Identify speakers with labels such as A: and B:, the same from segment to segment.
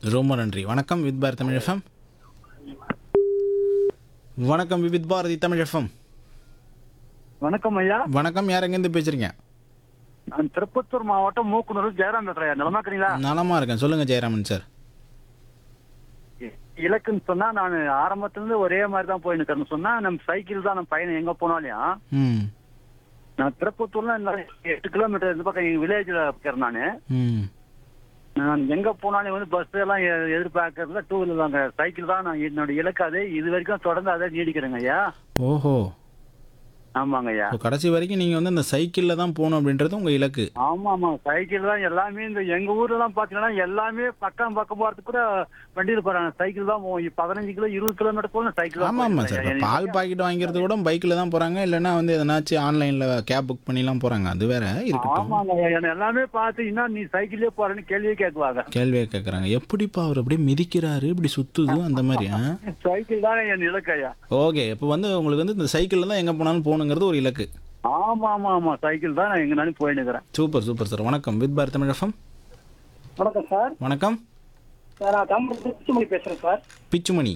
A: ரொம்ப நன்றி வணக்கம் வித் பாரதி தமிழ் எஃப்எம் வணக்கம் வித் பாரதி தமிழ் எஃப்எம்
B: வணக்கம் ஐயா
A: வணக்கம் யார் எங்கேருந்து பேசுறீங்க
B: நான் திருப்பத்தூர் மாவட்டம் மூக்குனூர் ஜெயராம் பேசுறேன் நலமா இருக்கிறீங்களா
A: நலமா இருக்கேன் சொல்லுங்க ஜெயராமன் சார்
B: இலக்குன்னு சொன்னா நான் ஆரம்பத்துல இருந்து ஒரே மாதிரி தான் போயின்னு இருக்கேன்னு சொன்னா நம்ம சைக்கிள் தான் நம்ம பயணம் எங்க போனாலும்
A: ம்
B: நான் திருப்பத்தூர்ல இந்த எட்டு கிலோமீட்டர் இந்த பக்கம் வில்லேஜ்ல இருக்கிறேன் நானு
A: ம்
B: நான் எங்க போனாலும் வந்து பஸ் எல்லாம் எ- எதிர்பார்க்கறதுல டூ வீலர் தாங்க சைக்கிள் தான் நான் என்னோட இலக்கு அதே இது வரைக்கும் தொடர்ந்து அதை நீடிக்கிறேங்க ஐயா
A: ஓஹோ
B: ஆமாங்க ஐயா
A: இப்போ கடைசி வரைக்கும் நீங்கள் வந்து அந்த சைக்கிளில் தான் போகணும் அப்படின்றது உங்கள் இலக்கு
B: ஆமா ஆமா சைக்கிள் தான் எல்லாமே இந்த எங்க ஊர்ல எல்லாம் பாத்தீங்கன்னா எல்லாமே பக்கம் பக்கம் போறதுக்கு கூட வண்டியில போறாங்க சைக்கிள் தான் போவோம் இப்ப பதினஞ்சு கிலோ இருபது கிலோமீட்டர் போல சைக்கிள் தான்
A: ஆமாம் ஆமாம் சார் இப்போ
B: போயிட்டு
A: பால் பாக்கெட் வாங்கிறது கூட பைக்கில் தான் போகிறாங்க இல்லைன்னா வந்து எதனாச்சும் ஆன்லைனில் கேப் புக் பண்ணிலாம் போகிறாங்க அது வேற இருக்கட்டும்
B: ஆமாங்க ஐயா, என்னை எல்லாமே பார்த்து இன்னும் நீ சைக்கிளே போறேன்னு கேள்வியே கேட்குவாங்க
A: கேள்வியை கேட்குறாங்க எப்படிப்பா அவர் அப்படியே மிதிக்கிறாரு இப்படி சுத்துது அந்த மாதிரி ஆ
B: சைக்கிள் தானே என் இலக்கு ஐயா
A: ஓகே இப்போ வந்து உங்களுக்கு வந்து இந்த சைக்கிளில் தான் எங்கே போனாலும் போகணுங்கிறது ஒரு இலக்கு
B: ஆமா ஆமா ஆமா சைக்கிள் தான் நான் எங்கனாலும் போயிட்டு இருக்கிறேன்
A: சூப்பர் சூப்பர் சார் வணக்கம் வித் பாரத் தமிழ் எஃப்எம்
C: வணக்கம் சார்
A: வணக்கம்
C: சார் நான் தமிழ் திருச்சிமணி பேசுறேன் சார்
A: பிச்சுமணி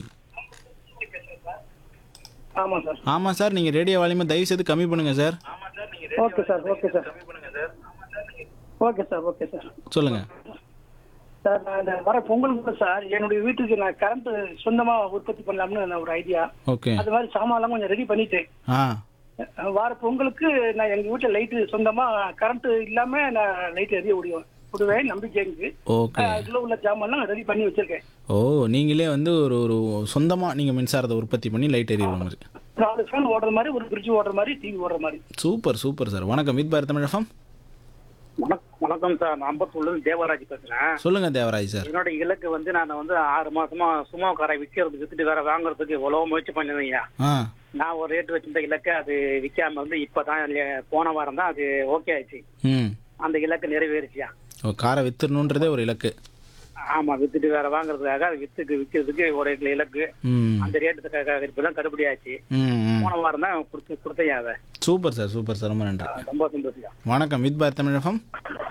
C: ஆமாம் சார்
A: ஆமாம் சார் நீங்கள் ரேடியோ வால்யூமை தயவு செய்து கம்மி பண்ணுங்கள் sir
C: okay sir okay sir okay sir okay sir
A: சொல்லுங்கள்
C: சார் நான் இந்த வர பொங்கலுக்கு சார் என்னுடைய வீட்டுக்கு நான் கரண்ட் சொந்தமா உற்பத்தி பண்ணலாம்னு நான் ஒரு ஐடியா
A: ஓகே
C: அது மாதிரி சாமான்லாம் கொஞ்சம் ரெடி பண்ணிட்டேன்
A: ஆ
C: அஹ் வார பொங்கலுக்கு நான் எங்க வீட்டுல லைட்டு சொந்தமா கரண்ட் இல்லாம நான் லைட் எரிய விடுவேன் விடுவேன் நம்பிக்கை இருக்கு
A: ஓகே
C: அஹ் அதுல உள்ள சாமான்லாம் ரெடி பண்ணி வச்சிருக்கேன்
A: ஓ நீங்களே வந்து ஒரு ஒரு சொந்தமாக நீங்கள் மின்சாரத்தை உற்பத்தி பண்ணி லைட் எறிகிற மாதிரி
C: நாலு ஃபேன் ஓடுற மாதிரி ஒரு ஃப்ரிட்ஜ் ஓடுற மாதிரி டிவி ஓடுற மாதிரி
A: சூப்பர் சூப்பர் சார் வணக்கம் வித் பாரத் தமிழ் எஃப்எம்
D: வணக்கம் சார் நான் அம்பத்தூர்ல இருந்து தேவராஜ் பேசுறேன்
A: சொல்லுங்கள் தேவராஜ் சார்
D: என்னோட இலக்கு வந்து நான் வந்து ஆறு மாசமா சும்மா காரை விற்கிறது வித்துட்டு வேற வாங்குறதுக்கு எவ்வளவு முயற்சி பண்ணிருந்தேன்
A: ஆ
D: நான் ஒரு ரேட் வச்சிருந்த இலக்கு அது விற்காம வந்து இப்பதான் இல்ல- போன வாரம் தான் அது ஓகே ஆயிடுச்சு
A: ம்
D: அந்த இலக்கு நிறைவேறிச்சியா
A: ஓ காரை வித்துடணுன்றதே ஒரு இலக்கு
D: ஆமா வித்துட்டு வேற வாங்குறதுக்காக அது வித்துக்கு விற்கிறதுக்கு ஒரு இலக்கு
A: ம்
D: அந்த ரேட்டு இப்பதான் கடுபடி ஆச்சு
A: ம் ம்
D: போன வாரம் தான் கொடுத்து கொடுத்தையா அதை
A: சூப்பர் சார் சூப்பர் சார் ரொம்ப நன்றி
D: ரொம்ப சந்தோஷம்
A: வணக்கம் வித் பாரத் தமிழ் எஃப்எம்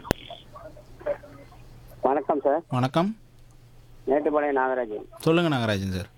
E: வணக்கம் சார்
A: வணக்கம்
E: மேட்டுப்பாளையம் நாகராஜன்
A: சொல்லுங்கள் நாகராஜன் சார்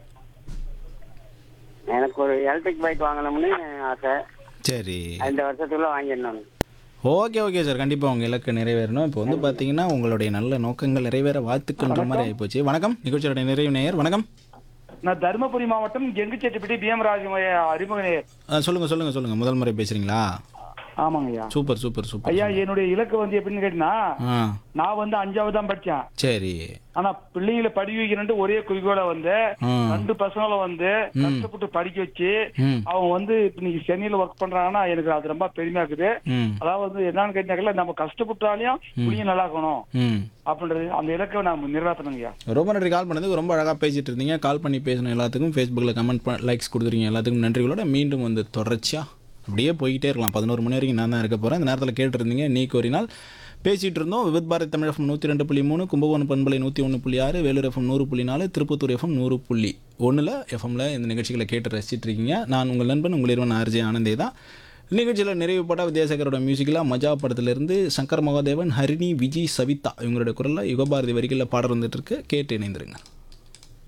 E: எனக்கு ஒரு எலக்ட்ரிக் பைக் வாங்கணும்னு ஆசை
A: சரி
E: இந்த வருஷத்துக்குள்ள வாங்கிடணும்
A: ஓகே ஓகே சார் கண்டிப்பாக உங்கள் இலக்கு நிறைவேறணும் இப்போ வந்து பார்த்தீங்கன்னா உங்களுடைய நல்ல நோக்கங்கள் நிறைவேற வாழ்த்துக்கள்ன்ற மாதிரி ஆகிப்போச்சு வணக்கம் நிகழ்ச்சியோட நிறைவு நேயர் வணக்கம்
B: நான் தருமபுரி மாவட்டம் கெங்குச்செட்டிப்பட்டி பிஎம் ராஜ் அறிமுக
A: ஆ, சொல்லுங்க சொல்லுங்க சொல்லுங்க முதல் முறை பேசுறீங்களா
B: ஆமாங்க ஐயா
A: சூப்பர் சூப்பர் சூப்பர்
B: ஐயா என்னுடைய இலக்கு வந்து எப்படின்னு கேட்டீங்கன்னா
A: ஆ
B: நான் வந்து அஞ்சாவது தான் படிச்சேன்
A: சரி
B: ஆனா பிள்ளைங்களை படி வைக்கிறேன்ட்டு ஒரே குறிக்கோளை வந்து
A: ஆ.
B: ரெண்டு பசங்களை வந்து கஷ்டப்பட்டு படிக்க வச்சு
A: ம்
B: அவங்க வந்து இப்ப நீங்க சென்னையில ஒர்க் பண்றாங்கன்னா எனக்கு அது ரொம்ப பெருமையா இருக்குது
A: ம்
B: அதாவது வந்து என்னன்னு கேட்டாக்கல நம்ம கஷ்டப்பட்டாலையும் பிள்ளைங்க நல்லா இருக்கணும்
A: ம்
B: அப்படின்றது அந்த இலக்கை நம்ம நிறைவேற்றணுங்க ஐயா
A: ரொம்ப நன்றி கால் பண்ணதுக்கு ரொம்ப அழகாக பேசிட்டு இருந்தீங்க கால் பண்ணி பேசின எல்லாத்துக்கும் ஃபேஸ்புக்கில் கமெண்ட் லைக்ஸ் கொடுத்துருக்கீங்க எல்லாத்துக்கும் நன்றிகளோட மீண்டும் வந்து தொடர்ச்சியாக அப்படியே போய்கிட்டே இருக்கலாம் பதினோரு மணி வரைக்கும் நான் தான் இருக்க போகிறேன் இந்த நேரத்தில் கேட்டிருந்தீங்க நீ கோரினால் பேசிகிட்டு இருந்தோம் வித் பாரத் தமிழ் எஃப்எம் நூற்றி ரெண்டு புள்ளி மூணு கும்பகோணம் பண்பலை நூற்றி ஒன்று புள்ளி ஆறு வேலூர் எஃப்எம் நூறு புள்ளி நாலு திருப்பத்தூர் எஃப்எம் நூறு புள்ளி ஒன்றில் எஃப்எம்ல இந்த நிகழ்ச்சிகளை கேட்டு ரசிச்சிட்டு இருக்கீங்க நான் உங்கள் நண்பன் உங்கள் இருவன் ஆர்ஜே ஆனந்தே தான் நிகழ்ச்சியில் நிறைவுப்பட்ட வித்யாசாகரோட மியூசிக்கில் மஜா படத்திலிருந்து சங்கர் மகாதேவன் ஹரிணி விஜய் சவிதா இவங்களுடைய குரலில் யுகபாரதி வரிகளில் பாடல் வந்துட்டு இருக்கு கேட்டு இணைந்திருங்க